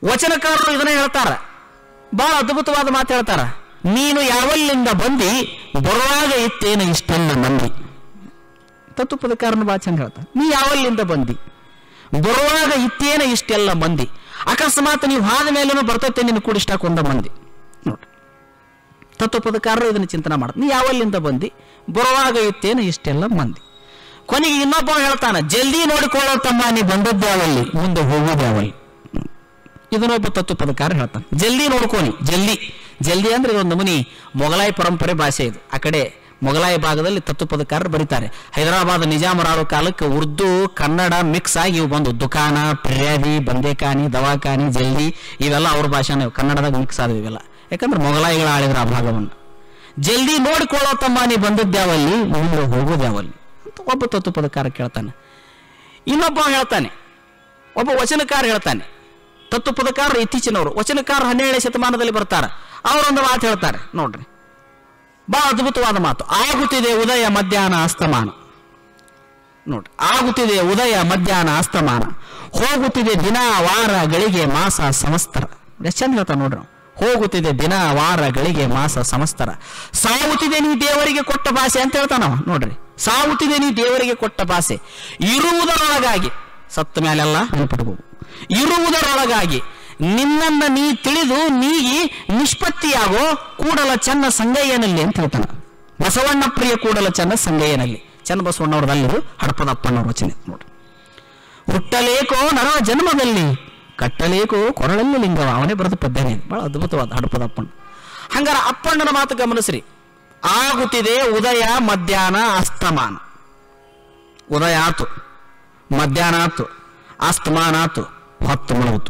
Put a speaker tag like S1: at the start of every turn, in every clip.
S1: ವಚನಕಾರರು ಇದನ್ನ ಹೇಳ್ತಾರ ಬಹಳ ಅದ್ಭುತವಾದ ಮಾತು ಹೇಳ್ತಾರ ನೀನು ಯಾವಲ್ಲಿಂದ ಬಂದಿ ಬರುವಾಗ ಇತ್ತೇನು ಇಷ್ಟೆಲ್ಲ ಮಂದಿ ತತ್ವಪದಕಾರನ ಭಾಳ ಚಂದ ಹೇಳ್ತಾನೆ ನೀ ಯಾವಲ್ಲಿಂದ ಬಂದಿ ಬರುವಾಗ ಇತ್ತೇನ ಇಷ್ಟೆಲ್ಲ ಮಂದಿ ಅಕಸ್ಮಾತ್ ನೀವು ಹಾದ ಮೇಲೇನು ಬರ್ತೈತೆ ನಿನ್ನ ಕೂಡ ಇಷ್ಟಾಕೊಂದ ಮಂದಿ ನೋಡ್ರಿ ತತ್ವಪದಕಾರರು ಇದನ್ನು ಚಿಂತನೆ ಮಾಡ್ತಾರೆ ನೀ ಯಾವಲ್ಲಿಂದ ಬಂದಿ ಬರುವಾಗ ಇತ್ತೇನು ಇಷ್ಟೆಲ್ಲ ಮಂದಿ ಕೊನೆಗೆ ಇನ್ನೊಬ್ಬ ಹೇಳ್ತಾನ ಜಲ್ದಿ ನೋಡಿಕೊಳ್ಳೋ ತಮ್ಮ ನೀ ಬಂದದ್ದ್ಯಾವಲ್ಲಿ ಮುಂದೆ ಹೋಗೋದ್ಯಾವಲ್ಲಿ ಇದನ್ನೊಬ್ಬ ತತ್ವಪದಕಾರ ಹೇಳ್ತಾನೆ ಜಲ್ದಿ ನೋಡ್ಕೋನಿ ಜಲ್ದಿ ಜಲ್ದಿ ಅಂದ್ರೆ ಇದೊಂದು ನಮೂನಿ ಮೊಘಲಾಯಿ ಪರಂಪರೆ ಭಾಷೆ ಇದು ಆ ಕಡೆ ಮೊಘಲಾಯಿ ಭಾಗದಲ್ಲಿ ತತ್ವಪದಕಾರರು ಬರೀತಾರೆ ಹೈದರಾಬಾದ್ ನಿಜಾಮರಾರೋ ಕಾಲಕ್ಕೆ ಉರ್ದು ಕನ್ನಡ ಮಿಕ್ಸ್ ಆಗಿ ಇವು ಬಂದು ದುಕಾನ ಫಿರ್ಯಾದಿ ಬಂದೇಖಾನಿ ದವಾಖಾನಿ ಜಲ್ದಿ ಇವೆಲ್ಲ ಅವ್ರ ಭಾಷೆನೇ ಕನ್ನಡದಾಗ ಮಿಕ್ಸ್ ಆದವು ಇವೆಲ್ಲ ಯಾಕಂದ್ರೆ ಮೊಘಲಾಯಿಗಳು ಆಳಿದ್ರು ಆ ಭಾಗವನ್ನು ಜಲ್ದಿ ನೋಡಿಕೊಳ್ಳೋ ತಮ್ಮ ನೀ ಬಂದದ್ದ್ಯಾವಲ್ಲಿ ಮುಂದೆ ಹೋಗೋದ್ಯಾವಲ್ಲಿ ಅಂತ ಒಬ್ಬ ತತ್ವಪದಕಾರ ಕೇಳ್ತಾನೆ ಇನ್ನೊಬ್ಬ ಹೇಳ್ತಾನೆ ಒಬ್ಬ ವಚನಕಾರ ಹೇಳ್ತಾನೆ ತತ್ವಪದಕಾರರು ಇತ್ತೀಚಿನವರು ವಚನಕಾರ ಹನ್ನೆರಡನೇ ಶತಮಾನದಲ್ಲಿ ಬರ್ತಾರೆ ಅವರೊಂದು ಮಾತು ಹೇಳ್ತಾರೆ ನೋಡ್ರಿ ಬಹಳ ಅದ್ಭುತವಾದ ಮಾತು ಆಗುತ್ತಿದೆ ಉದಯ ಮಧ್ಯಾಹ್ನ ಅಸ್ತಮಾನ ನೋಡ್ರಿ ಆಗುತ್ತಿದೆ ಉದಯ ಮಧ್ಯಾಹ್ನ ಅಸ್ತಮಾನ ಹೋಗುತ್ತಿದೆ ದಿನ ವಾರ ಗಳಿಗೆ ಮಾಸ ಸಂವತ್ಸರ ಎಷ್ಟು ಚಂದ ಹೇಳ್ತಾನೆ ನೋಡ್ರಿ ಅವ್ನು. ಹೋಗುತ್ತಿದೆ ದಿನ ವಾರ ಗಳಿಗೆ ಮಾಸ ಸಂವತ್ಸರ ಸಾಗುತ್ತಿದೆ ನೀ ದೇವರಿಗೆ ಕೊಟ್ಟ ಭಾಷೆ ಅಂತ ಹೇಳ್ತಾನವ ನೋಡ್ರಿ ಸಾಗುತ್ತಿದೆ ನೀ ದೇವರಿಗೆ ಕೊಟ್ಟ ಭಾಷೆ ಇರುವುದರೊಳಗಾಗಿ ಸತ್ತ ಮೇಲೆಲ್ಲ ನೆನಪಿಟ್ಬೋದು ಇರುವುದರೊಳಗಾಗಿ ನಿನ್ನನ್ನ ನೀ ತಿಳಿದು ನೀಗಿ ನಿಷ್ಪತ್ತಿಯಾಗೋ ಕೂಡಲ ಚೆನ್ನ ಸಂಗಯ್ಯನಲ್ಲಿ ಅಂತ ಹೇಳ್ತಾನ ಬಸವಣ್ಣ ಪ್ರಿಯ ಕೂಡಲ ಚೆನ್ನ ಸಂಗಯ್ಯನಲ್ಲಿ ಚೆನ್ನ ಬಸವಣ್ಣವ್ರದಲ್ಲಿರು ಹಡಪದಪ್ಪನವ್ರ ವಚನ ನೋಡ್ರಿ ಹುಟ್ಟಲೇಕೋ ನರ ಜನ್ಮದಲ್ಲಿ ಕಟ್ಟಲೇಕೋ ಕೊರಳಲ್ಲಿ ಲಿಂಗವ ಅವನೇ ಬರೆದ ಪದ್ಯನೇ ಇದು. ಬಹಳ ಅದ್ಭುತವಾದ ಹಡಪದಪ್ಪಣ್ಣ ಹಂಗಾರ ಅಪ್ಪಣ್ಣನ ಮಾತು ಗಮನಿಸ್ರಿ ಆಗುತ್ತಿದೆ ಉದಯ ಮಧ್ಯಾಹ್ನ ಅಸ್ತಮಾನ ಉದಯ ಆತು ಮಧ್ಯಾಹ್ನ ಆತು ಅಸ್ತಮಾನ ಆತು ಹೊತ್ತು ಮುಳುಗುತ್ತು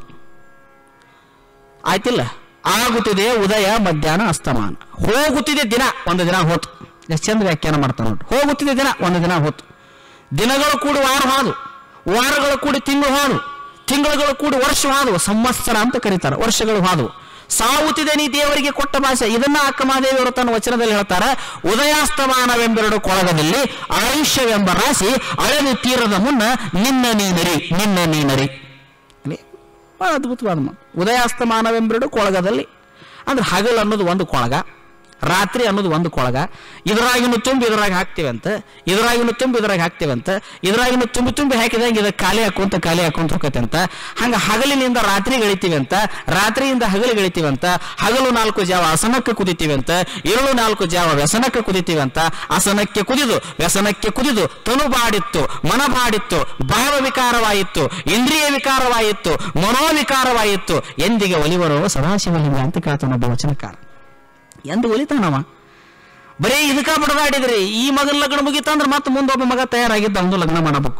S1: ಆಯ್ತಿಲ್ಲ ಆಗುತ್ತಿದೆ ಉದಯ ಮಧ್ಯಾಹ್ನ ಅಸ್ತಮಾನ ಹೋಗುತ್ತಿದೆ ದಿನ ಒಂದು ದಿನ ಹೋತು ಎಷ್ಟು ಚಂದ ವ್ಯಾಖ್ಯಾನ ಮಾಡ್ತಾನೆ ನೋಡ್ರಿ ಹೋಗುತ್ತಿದೆ ದಿನ ಒಂದು ದಿನ ಹೋತು ದಿನಗಳು ಕೂಡಿ ವಾರ ಹಾದು ವಾರಗಳು ಕೂಡಿ ತಿಂಗಳು ಹಾದು ತಿಂಗಳುಗಳು ಕೂಡಿ ವರ್ಷ ಹಾದು ಸಂವತ್ಸರ ಅಂತ ಕರೀತಾರೆ ವರ್ಷಗಳು ಹಾದು ಸಾವುತ್ತಿದೆ ನೀ ದೇವರಿಗೆ ಕೊಟ್ಟ ಭಾಷೆ ಇದನ್ನ ಅಕ್ಕಮಾದೇವಿಯವರು ತನ್ನ ವಚನದಲ್ಲಿ ಹೇಳ್ತಾರೆ ಉದಯಾಸ್ತಮಾನವೆಂಬೆರಡು ಕೊಳಗದಲ್ಲಿ ಆಯುಷ್ಯವೆಂಬ ರಾಶಿ ಅಳೆದು ತೀರದ ಮುನ್ನ ನಿನ್ನ ನೀನರಿ ನಿನ್ನ ನೀನರಿ ಅಲ್ಲಿ ಬಹಳ ಅದ್ಭುತವಾದ ಮಾತು ಉದಯಾಸ್ತಮಾನವೆಂಬೆರಡು ಕೊಳಗದಲ್ಲಿ ಅಂದ್ರೆ ಹಗಲು ಅನ್ನೋದು ಒಂದು ಕೊಳಗ ರಾತ್ರಿ ಅನ್ನೋದು ಒಂದು ಕೊಳಗ ಇದರಾಗಿನ ತುಂಬಿ ಇದ್ರಾಗ ಹಾಕ್ತೀವಿ ಅಂತ ಇದರಾಗಿನ ತುಂಬಿ ಇದ್ರಾಗ ಹಾಕ್ತೀವಿ ಅಂತ ಇದರಾಗಿನ ತುಂಬಿ ತುಂಬಿ ಹಾಕಿದಂಗೆ ಇದಕ್ಕೆ ಖಾಲಿ ಹಾಕೊಂತ ಖಾಲಿ ಹಾಕೊಂತ ಹೋಗತ್ತೆ ಅಂತ ಹಂಗ ಹಗಲಿನಿಂದ ರಾತ್ರಿ ಗಳಿತೀವಿ ಅಂತ ರಾತ್ರಿಯಿಂದ ಹಗಲು ಗಳಿತೀವಿ ಅಂತ ಹಗಲು ನಾಲ್ಕು ಜಾವ ಅಸನಕ್ಕೆ ಕುದಿತೀವಿ ಅಂತ ಇರುಳು ನಾಲ್ಕು ಜಾವ ವ್ಯಸನಕ್ಕೆ ಕುದಿತೀವಿ ಅಂತ ಅಸನಕ್ಕೆ ಕುದಿದು ವ್ಯಸನಕ್ಕೆ ಕುದಿದು ತನು ಬಾಡಿತ್ತು ಮನ ಬಾಡಿತ್ತು ಭಾವ ವಿಕಾರವಾಯಿತು ಇಂದ್ರಿಯ ವಿಕಾರವಾಯಿತು ಮನೋವಿಕಾರವಾಯಿತು ಎಂದಿಗೆ ಒಲಿವರೋ ಸದಾಶಿವಲಿಂಗ ಅಂತ ಕೇಳ್ತಾನೊಬ್ಬ ವಚನಕಾರ ಎಂದು ಒಲಿತಾನವ ಬರೀ ಇದಕ್ಕ ಬಡದಾಡಿದ್ರಿ ಈ ಮಗನ ಲಗ್ನ ಮುಗಿತಂದ್ರೆ ಮತ್ತೆ ಮುಂದೊಬ್ಬ ಮಗ ತಯಾರಾಗಿದ್ದ ಅವನು ಲಗ್ನ ಮಾಡಬೇಕು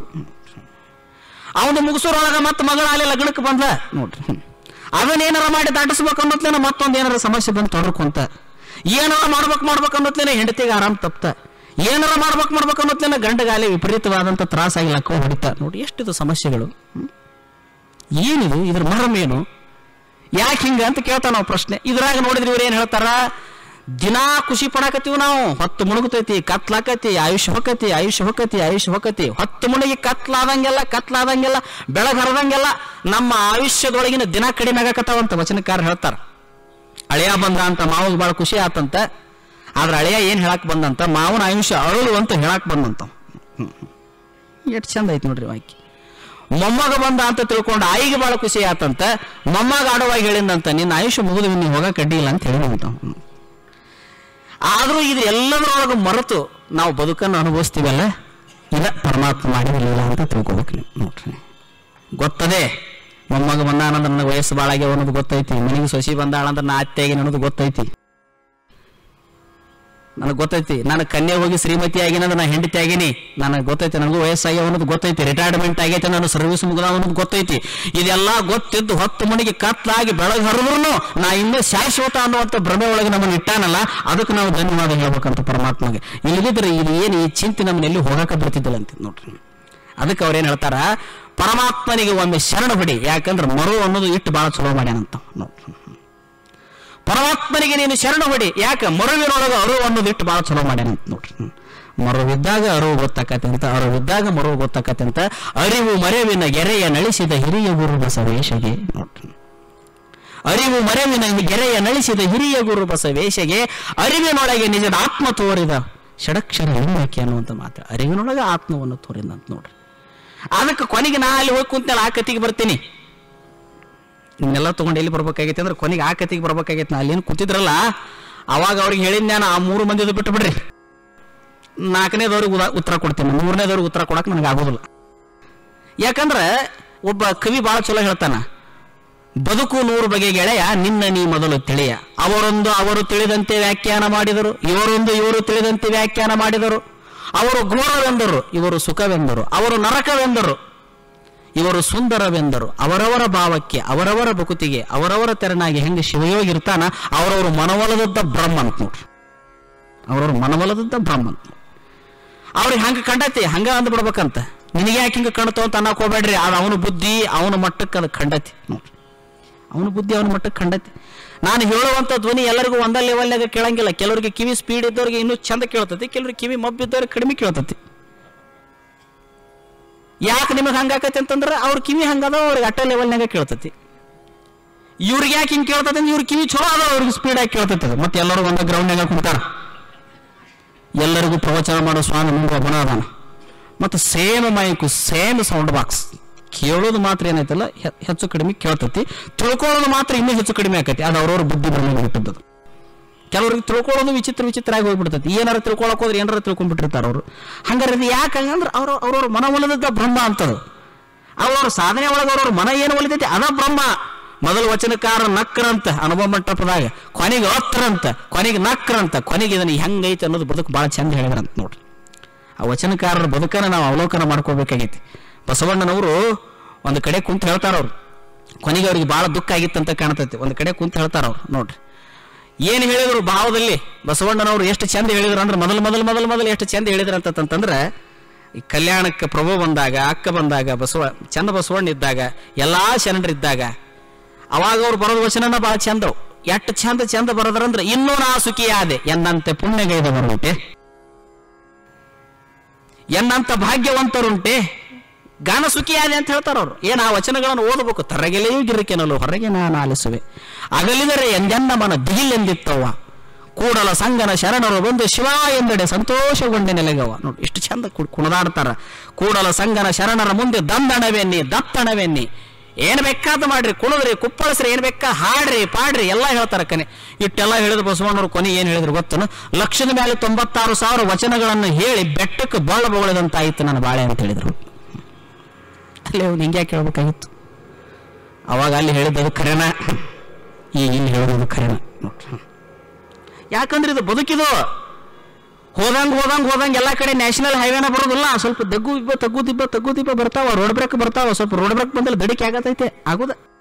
S1: ಅವನು ಮುಗಿಸೋರೊಳಗ ಮತ್ತೆ ಮಗಳ ಅಲ್ಲೇ ಲಗ್ನಕ್ಕೆ ಬಂದ ನೋಡ್ರಿ ಅದನ್ನೇನಾರ ಮಾಡಿ ದಾಟಿಸ್ಬೇಕು ಅನ್ನೋತ್ಲೇನ ಮತ್ತೊಂದು ಏನಾರ ಸಮಸ್ಯೆ ಬಂದು ತೊಡರ್ಕೊಂತ ಏನಾರ ಮಾಡ್ಬೇಕು ಮಾಡ್ಬೇಕು ಅನ್ನೋತ್ಲೇನ ಹೆಂಡತಿಗೆ ಆರಾಮ್ ತಪ್ತ ಏನಾರ ಮಾಡ್ಬೇಕು ಮಾಡ್ಬೇಕು ಅನ್ನೋತ್ಲೇನ ಗಂಡಗಾಲಿ ವಿಪರೀತವಾದಂಥ ತ್ರಾಸಾಗಿ ಲಕ್ಕ ಹೊಡಿತ ನೋಡಿ ಎಷ್ಟಿದು ಸಮಸ್ಯೆಗಳು ಹ್ಮ್? ಏನಿದು ಇದ್ರ ಮರ್ಮ ಏನು ಯಾಕೆ ಹಿಂಗ ಅಂತ ಕೇಳ್ತಾವ ನಾವು ಪ್ರಶ್ನೆ ಇದ್ರಾಗ ನೋಡಿದ್ರೆ ಇವ್ರು ಏನ್ ಹೇಳ್ತಾರ ದಿನಾ ಖುಷಿ ಪಡಾಕತ್ತೀವಿ ನಾವು ಹೊತ್ತು ಮುಳುಗುತೈತಿ ಕತ್ಲಾಕತಿ ಆಯುಷ್ಯ ಹೊಕ್ಕತಿ ಆಯುಷ್ಯ ಹೊಕ್ಕತಿ ಆಯುಷ್ಯ ಹೊಕ್ಕತಿ ಹೊತ್ತು ಮುಳುಗಿ ಕತ್ಲಾದಂಗೆಲ್ಲ ಕತ್ಲಾದಂಗೆಲ್ಲ ಬೆಳಗ್ ಹರದಂಗೆಲ್ಲ ನಮ್ಮ ಆಯುಷ್ಯದೊಳಗಿನ ದಿನ ಕಡಿಮೆ ಆಗಕತ್ತಾವಂತ ವಚನಕಾರ ಹೇಳ್ತಾರ ಅಳಿಯ ಬಂದ ಅಂತ ಮಾವಿಗೆ ಭಾಳ ಖುಷಿ ಆತಂತ ಆದ್ರೆ ಅಳಿಯ ಏನ್ ಹೇಳಕ್ ಬಂದಂತ ಮಾವನ ಆಯುಷ್ಯ ಅರಳು ಅಂತ ಹೇಳಕ್ ಬಂದಂತ ಎಷ್ಟು ಚಂದ ಐತಿ ನೋಡ್ರಿ ವಾಕ್ಯ ಮೊಮ್ಮಗ ಬಂದ ಅಂತ ತಿಳ್ಕೊಂಡು ಆಯಿಗೆ ಬಹಳ ಖುಷಿ ಆತಂತ ಮೊಮ್ಮಗ ಆಡುವಾಗ ಹೇಳಿದಂತ ನಿನ್ನ ಆಯುಷ್ಯ ಮುಗಿದು ನೀನು ಹೋಗ ಕಡ್ಡಿ ಇಲ್ಲ ಅಂತ ಹೇಳಿದಂತ ಆದ್ರೂ ಇದು ಎಲ್ಲದರೊಳಗೆ ಮರೆತು ನಾವು ಬದುಕನ್ನು ಅನುಭವಿಸ್ತೀವಲ್ಲ ಇಲ್ಲ ಪರಮಾತ್ಮ ಮಾಡಿರಲಿಲ್ಲ ಅಂತ ತಿಳ್ಕೊಬೇಕು ನೀವು ನೋಡ್ರಿ ಗೊತ್ತದೆ ಮೊಮ್ಮಗ ಬಂದಾನಂದ್ರೆ ನನಗೆ ವಯಸ್ಸು ಭಾಳ ಆಗ್ಯಾವ ಅನ್ನೋದು ಗೊತ್ತೈತಿ ಮನೆಗೆ ಸೊಸಿ ಬಂದಾಳಂದ್ರೆ ನಾ ಅತ್ತೆ ಆಗಿನ ಅನ್ನೋದು ಗೊತ್ತೈತಿ ನನಗೆ ಗೊತ್ತೈತಿ ನಾನು ಕನ್ಯೆ ಹೋಗಿ ಶ್ರೀಮತಿ ಆಗಿನಂದ್ರೆ ನಾ ಹೆಂಡತಿ ಆಗೀನಿ ನನಗೆ ಗೊತ್ತೈತಿ ನನಗೂ ವಯಸ್ಸಾಗ್ಯಾವ ಅನ್ನೋದು ಗೊತ್ತೈತಿ ರಿಟೈರ್ಮೆಂಟ್ ಆಗೈತೆ ನಾನು ಸರ್ವಿಸ್ ಮುಗಿದ ಅನ್ನೋದು ಗೊತ್ತೈತಿ ಇದೆಲ್ಲ ಗೊತ್ತಿದ್ದು ಹತ್ತು ಮಣಿಗೆ ಕತ್ಲಾಗಿ ಬೆಳಗ್ಗೆ ಹರಿದ್ರು ನಾ ಇನ್ನೂ ಶಾಶ್ವತ ಅನ್ನುವಂಥ ಭ್ರಮೆ ಒಳಗೆ ನಮ್ಮನ್ನು ಇಟ್ಟಾನಲ್ಲ ಅದಕ್ಕೆ ನಾವು ಧನ್ಯವಾದ ಹೇಳ್ಬೇಕಂತ ಪರಮಾತ್ಮಗೆ ಇಲ್ಲದಿದ್ರೆ ಇದು ಏನು ಈ ಚಿಂತೆ ನಮ್ಮನ್ನ ಎಲ್ಲಿ ಹೋಗಕ್ಕೆ ಬರ್ತಿದ್ದಿಲ್ಲ ಅಂತ ನೋಡ್ರಿ ಅದಕ್ಕೆ ಅವ್ರೇನ್ ಹೇಳ್ತಾರ ಪರಮಾತ್ಮನಿಗೆ ಒಮ್ಮೆ ಶರಣ ಬಿಡಿ ಯಾಕಂದ್ರೆ ಮರು ಅನ್ನೋದು ಇಟ್ಟು ಬಹಳ ಚಲೋ ಮಾಡ್ಯಾನಂತ ನೋಡ್ರಿ ಪರಮಾತ್ಮನಿಗೆ ನೀನು ಶರಣ ಹೊಡಿ ಯಾಕೆ ಮರುವಿನೊಳಗ ಅರಿವು ಅನ್ನೋದು ಇಟ್ಟು ಬಹಳ ಚಲೋ ಮಾಡ್ಯಾನ ಅಂತ ನೋಡ್ರಿ ಹ್ಮ್. ಮರುವಿದ್ದಾಗ ಅರಿವು ಗೊತ್ತಾಕತ್ತೆ ಅಂತ ಅರಿವಿದ್ದಾಗ ಮರುವು ಗೊತ್ತಾಕತ್ತೆ ಅಂತ ಅರಿವು ಮರೆವಿನ ಗೆರೆಯ ನಳಿಸಿದ ಹಿರಿಯ ಗುರು ಬಸವೇಶಗೆ ನೋಡ್ರಿ ಅರಿವು ಮರೆವಿನ ಗೆರೆಯ ನಳಿಸಿದ ಹಿರಿಯ ಗುರು ಬಸವೇಶಗೆ ಅರಿವಿನೊಳಗೆ ನಿಜದ ಆತ್ಮ ತೋರಿದ ಷಡಕ್ಷರ ಲಿಂಗಕ್ಕೆ ಅನ್ನುವಂಥ ಮಾತು ಅರಿವಿನೊಳಗೆ ಆತ್ಮವನ್ನು ತೋರಿದ ಅಂತ ನೋಡ್ರಿ ಅದಕ್ಕೆ ಕೊನೆಗೆ ನಾ ಅಲ್ಲಿ ಹೋಗಿ ಕುಂತಲ್ಲ ಆ ಕತಿಗೆ ಬರ್ತೀನಿ ನಿಮ್ನೆಲ್ಲ ತಗೊಂಡು ಎಲ್ಲಿ ಬರ್ಬೇಕಾಗೈತೆ ಅಂದ್ರೆ ಕೊನೆಗೆ ಆ ಕತಿಗೆ ಬರ್ಬೇಕಾಗೈತೆ ನಾ ಅಲ್ಲೇನು ಕೂತಿದ್ರಲ್ಲ ಅವಾಗ ಅವ್ರಿಗೆ ಹೇಳಿದ್ ನಾನು ಆ ಮೂರು ಮಂದಿದು ಬಿಟ್ಟು ಬಿಡ್ರಿ ನಾಲ್ಕನೇದವ್ರಿಗೆ ಉದ- ಉತ್ತರ ಕೊಡ್ತೀನಿ ಮೂರನೇದವ್ರಿಗೆ ಉತ್ತರ ಕೊಡಕ್ಕೆ ನನಗೆ ಆಗೋದಿಲ್ಲ ಯಾಕಂದ್ರೆ ಒಬ್ಬ ಕವಿ ಬಹಳ ಚಲೋ ಹೇಳ್ತಾನ ಬದುಕು ನೂರು ಬಗೆ ಗೆಳೆಯ ನಿನ್ನ ನೀ ಮೊದಲು ತಿಳಿಯ ಅವರೊಂದು ಅವರು ತಿಳಿದಂತೆ ವ್ಯಾಖ್ಯಾನ ಮಾಡಿದರು ಇವರೊಂದು ಇವರು ತಿಳಿದಂತೆ ವ್ಯಾಖ್ಯಾನ ಮಾಡಿದರು ಅವರು ಘೋರವೆಂದರು ಇವರು ಸುಖವೆಂದರು ಅವರು ನರಕವೆಂದರು ಇವರು ಸುಂದರವೆಂದರು ಅವರವರ ಭಾವಕ್ಕೆ ಅವರವರ ಬಕುತಿಗೆ ಅವರವರ ತೆರನಾಗಿ ಹೆಂಗೆ ಶಿವಯೋಗಿರ್ತಾನ ಅವರವರು ಮನವೊಲದದ್ದ ಬ್ರಹ್ಮ ಅಂತ ನೋಡ್ರಿ ಅವರವ್ರ ಮನವೊಲದದ್ದ ಬ್ರಹ್ಮ ಅಂತ ಅವ್ರಿಗೆ ಹಂಗೆ ಕಂಡತಿ ಹಂಗ ಅಂದ್ಬಿಡ್ಬೇಕಂತ ನಿನಗೆ ಯಾಕೆ ಹಿಂಗೆ ಕಾಣ್ತಾವ ಅಂತ ಅನ್ನಕ್ ಹೋಗ್ಬೇಡ್ರಿ ಅದು ಅವನ ಬುದ್ಧಿ ಅವನ ಮಟ್ಟಕ್ಕೆ ಅದು ಖಂಡತಿ ನೋಡ್ರಿ ಅವನ ಬುದ್ಧಿ ಅವನ ಮಟ್ಟಕ್ಕೆ ಖಂಡತಿ ನಾನು ಹೇಳುವಂಥ ಧ್ವನಿ ಎಲ್ಲರಿಗೂ ಒಂದ ಲೆವೆಲ್ನಾಗ ಕೇಳಂಗಿಲ್ಲ ಕೆಲವರಿಗೆ ಕಿವಿ ಸ್ಪೀಡ್ ಇದ್ದವ್ರಿಗೆ ಇನ್ನೂ ಚಂದ ಕೇಳ್ತತಿ ಕೆಲವ್ರಿಗೆ ಕಿವಿ ಮಬ್ಬಿದ್ದವ್ರಿಗೆ ಕಡಿಮೆ ಕೇಳ್ತತಿ ಯಾಕೆ ನಿಮಗೆ ಹಂಗಾಕತಿ ಅಂತಂದ್ರೆ ಅವ್ರ ಕಿವಿ ಹಂಗದ ಅವ್ರಿಗೆ ಅಟ್ಟ ಲೆವೆಲ್ನಾಗ ಕೇಳ್ತತಿ ಇವ್ರಿಗೆ ಯಾಕೆ ಹಿಂಗೆ ಕೇಳ್ತತಿ ಅಂದ್ರೆ ಇವ್ರ ಕಿವಿ ಚಲೋ ಅದ ಅವ್ರಿಗೆ ಸ್ಪೀಡ್ ಆಗಿ ಕೇಳ್ತೈತೆ ಅದು. ಮತ್ತೆ ಎಲ್ಲರೂ ಒಂದ ಗ್ರೌಂಡ್ನಾಗ ಕುಂತಾರ ಎಲ್ಲರಿಗೂ ಪ್ರವಚನ ಮಾಡೋ ಸ್ವಾಮಿ ಮುಂದೆ ಒಬ್ಬನ ಅದಾನ ಮತ್ತು same mic same sound box ಕೇಳೋದು ಮಾತ್ರ ಏನೈತಲ್ಲ ಹೆ- ಹೆಚ್ಚು ಕಡಿಮೆ ಕೇಳ್ತತಿ ತಿಳ್ಕೊಳ್ಳೋದು ಮಾತ್ರ ಇನ್ನೂ ಹೆಚ್ಚು ಕಡಿಮೆ ಆಕತಿ ಅದು ಅವ್ರವ್ರ ಬುದ್ಧಿ ಬರಲಿಲ್ಲ ಬಿಟ್ಟದ್ದು ಕೆಲವ್ರಿಗೆ ತಿಳ್ಕೊಳ್ಳೋದು ವಿಚಿತ್ರ ವಿಚಿತ್ರ ಆಗಿ ಹೋಗ್ಬಿಡ್ತೈತಿ ಏನಾರ ತಿಳ್ಕೊಳಕ್ ಹೋದ್ರೆ ಏನಾರ ತಿಳ್ಕೊಂಡ್ಬಿಟ್ಟಿರ್ತಾರೆ ಅವರು ಹಂಗಾರೆ ಇದು ಯಾಕೆ ಹಂಗಂದ್ರೆ ಅವ್ರ ಅವ್ರವ್ರ ಮನ ಒಲಿದದ್ದ ಬ್ರಹ್ಮ ಅಂತದು ಅವ್ರವ್ರ ಸಾಧನೆ ಒಳಗೆ ಅವ್ರವ್ರ ಮನ ಏನು ಒಲಿತೈತಿ ಅದ ಬ್ರಹ್ಮ ಮೊದಲು ವಚನಕಾರ ನಕ್ರಂತ ಅನುಭವ ಮಂಟಪದಾಗ ಕೊನೆಗೆ ಅತ್ರಂತ ಕೊನೆಗೆ ನಕ್ರಂತ ಕೊನೆಗೆ ಇದನ್ನ ಹೆಂಗೈತೆ ಅನ್ನೋದು ಬದುಕು ಭಾಳ ಚಂದ ಹೇಳಿದ್ರಂತ ನೋಡ್ರಿ ಆ ವಚನಕಾರರ ಬದುಕನ್ನು ನಾವು ಅವಲೋಕನ ಮಾಡ್ಕೋಬೇಕಾಗೈತಿ ಬಸವಣ್ಣನವರು ಒಂದು ಕಡೆ ಕುಂತ ಹೇಳ್ತಾರ ಅವ್ರು ಕೊನೆಗೆ ಅವ್ರಿಗೆ ಭಾಳ ದುಃಖ ಆಗಿತ್ತಂತ ಕಾಣ್ತೈತಿ ಒಂದು ಕಡೆ ಕುಂತ ಹೇಳ್ತಾರ ಅವ್ರು ನೋಡ್ರಿ ಏನು ಹೇಳಿದ್ರು ಭಾವದಲ್ಲಿ ಬಸವಣ್ಣನವರು ಎಷ್ಟು ಚಂದ ಹೇಳಿದ್ರು ಅಂದ್ರೆ ಮೊದಲು ಮೊದಲು ಮೊದಲು ಮೊದಲು ಎಷ್ಟು ಚಂದ ಹೇಳಿದ್ರು ಅಂತಂತಂದ್ರೆ ಈ ಕಲ್ಯಾಣಕ್ಕೆ ಪ್ರಭು ಬಂದಾಗ ಅಕ್ಕ ಬಂದಾಗ ಬಸವ ಚಂದ ಬಸವಣ್ಣ ಇದ್ದಾಗ ಎಲ್ಲಾ ಶರಣರಿದ್ದಾಗ ಅವಾಗ ಅವ್ರು ಬರೋದು ವಚನನ ಭಾಳ ಚಂದವು ಎಷ್ಟು ಚಂದ ಚಂದ ಬರೋದ್ರಂದ್ರೆ ಇನ್ನೂ ನಾ ಸುಖಿಯಾದೆ ಎನ್ನಂತೆ ಪುಣ್ಯಗೈದವರುಂಟೆ ಎನ್ನಂತ ಭಾಗ್ಯವಂತರುಂಟೆ ಗಾನ ಸುಖಿಯಾದೆ ಅಂತ ಹೇಳ್ತಾರ ಅವ್ರು ಏನ್ ಆ ವಚನಗಳನ್ನು ಓದಬೇಕು ತರಗೆಲೆಯೂ ಗಿರಿಕೆನಲು ಹೊರಗೆ ನಾನು ಆಲಿಸುವೆ ಅಗಲಿದರೆ ಎಂದೆನ್ನ ಮನ ದಿಗಿಲೆಂದಿತ್ತವ್ವ ಕೂಡಲ ಸಂಗನ ಶರಣರು ಬಂದು ಶಿವ ಎಂದೆಡೆ ಸಂತೋಷಗೊಂಡೆ ನೆಲೆಗವ ನೋಡಿ ಇಷ್ಟು ಚಂದ ಕು- ಕುಣದಾಡ್ತಾರ ಕೂಡಲ ಸಂಗನ ಶರಣರ ಮುಂದೆ ದಂದಣವೆನ್ನಿ ದತ್ತಣವೆನ್ನಿ ಏನ್ ಬೇಕಾದ ಮಾಡ್ರಿ ಕುಣದ್ರಿ ಕುಪ್ಪಳಿಸ್ರಿ ಏನ್ ಬೇಕಾ ಹಾಡ್ರಿ ಪಾಡ್ರಿ ಎಲ್ಲ ಹೇಳ್ತಾರ ಕನೆ ಇಟ್ಟೆಲ್ಲ ಹೇಳಿದ್ರು ಬಸವಣ್ಣವ್ರು ಕೊನೆ ಏನ್ ಹೇಳಿದ್ರು ಗೊತ್ತನು ಲಕ್ಷದ ಮೇಲೆ ತೊಂಬತ್ತಾರು ಸಾವಿರ ವಚನಗಳನ್ನು ಹೇಳಿ ಬೆಟ್ಟಕ್ಕೆ ಬಳ್ಳ ಬೊಗಳೆದಂತಾಯಿತು ನನ್ನ ಬಾಳೆ ಅಂತ ಹೇಳಿದ್ರು ಅಲ್ಲಿ ಅವ್ನು ಹಿಂಗೆ ಯಾಕೆ ಹೇಳ್ಬೇಕಾಗಿತ್ತು ಅವಾಗ ಅಲ್ಲಿ ಹೇಳಿದ್ದು ಖರೇನ ಈಗ ಇಲ್ಲಿ ಹೇಳೋದು ಖರೇನ ನೋಡ್ರಿ ಯಾಕಂದ್ರೆ ಇದು ಬದುಕಿದು ಹೋದಂಗ್ ಹೋದಂಗ್ ಹೋದಂಗ್ ಎಲ್ಲಾ ಕಡೆ ನ್ಯಾಷನಲ್ ಹೈವೇನ ಬರೋದಿಲ್ಲ ಸ್ವಲ್ಪ ದಗ್ಗು ದಿಬ್ಬ ತಗ್ಗು ದಿಬ್ಬ ತಗ್ಗು ದಿಬ್ಬ ಬರ್ತಾವ ರೋಡ್ ಬ್ರೇಕ್ ಬರ್ತಾವ ಸ್ವಲ್ಪ ರೋಡ್ ಬ್ರೇಕ್ ಬಂದಲ್ಲಿ ದಡಿಕೆ ಆಗತೈತೆ ಆಗುದ